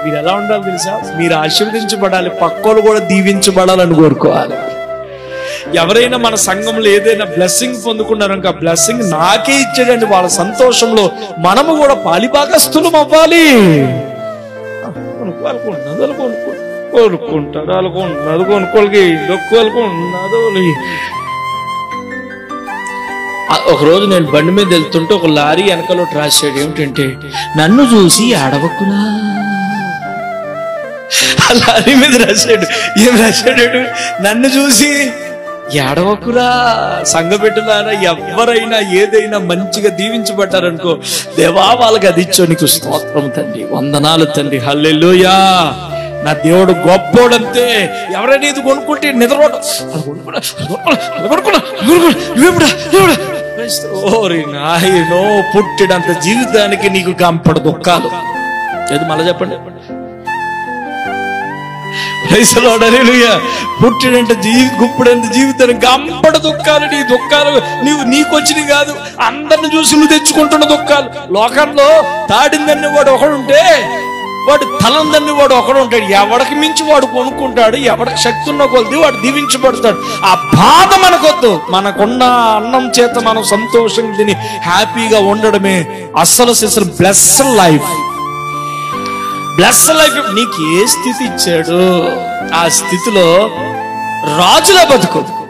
మీరు ఎలా ఉండాలి తెలుసా మీరు ఆశీర్వదించబడాలి పక్కోలు కూడా దీవించబడాలని కోరుకోవాలి ఎవరైనా మన సంఘంలో ఏదైనా బ్లెస్సింగ్ పొందుకున్నారనుకో ఆ బ్లెస్సింగ్ నాకే ఇచ్చాడండి వాళ్ళ సంతోషంలో మనము కూడా పాలిభాగస్తులం అవ్వాలి కొనుక్కోవాలి కొన్నది కొనుక్కో కొనుక్కుంటాడు వాళ్ళు కొన్నది కొనుక్కోలకి డొక్కు వాళ్ళు కొన్నది వాళ్ళకి. ఆ, ఒక రోజు నేను బండి మీద వెళ్తుంటే ఒక లారీ వెనకాల ఒకటి రాశాడు ఏమిటంటే నన్ను చూసి అడవకులా ఆ లారీ మీద రాశాడు ఏం రాశాడు నన్ను చూసి ఎడవకురా సంఘబిడ్డలారా ఎవరైనా ఏదైనా మంచిగా దీవించబడ్డారనుకో దేవా వాళ్ళకి అది ఇచ్చో నీకు స్తోత్రం తండ్రి వందనాలు తండ్రి హల్లెలూయా నా దేవుడు గొప్పోడంతే ఎవరైనా ఇది కొనుక్కుంటే నిద్రపోవడం అది కొనుక్కున్నా, అది కొనుక్కున్నా, అది కొనుక్కున్నా, అది కొనుక్కున్నా, నువ్వెప్పుడా, నువ్వెప్పుడా? ఓరి నాయనో పుట్టినంత జీవితానికి నీకు కంపడ దుఃఖాలు ఏది మళ్ళీ చెప్పండి రైసలోడలేలుగా పుట్టినంత జీవి గుప్పుడంత జీవితాన్ని గంపడ దుఃఖాలు నీ దుఃఖాలు నీవు నీకొచ్చినవి కాదు అందరిని చూసి నువ్వు తెచ్చుకుంటున్న దుఃఖాలు లోకంలో తాడిందని వాడు ఒకడుంటే వాడు తలందని వాడు ఒకడు ఉంటాడు ఎవడికి మించి వాడు కొనుక్కుంటాడు ఎవడికి శక్తి ఉన్న కొద్ది వాడు దీవించబడతాడు ఆ బాధ మనకొద్దు మనకున్న అన్నం చేత మనం సంతోషం తిని హ్యాపీగా ఉండడమే అస్సలు అసలు బ్లెస్ లైఫ్ బ్లెస్ లైఫ్ నీకు ఏ స్థితి ఇచ్చాడు ఆ స్థితిలో రాజుల బతుకు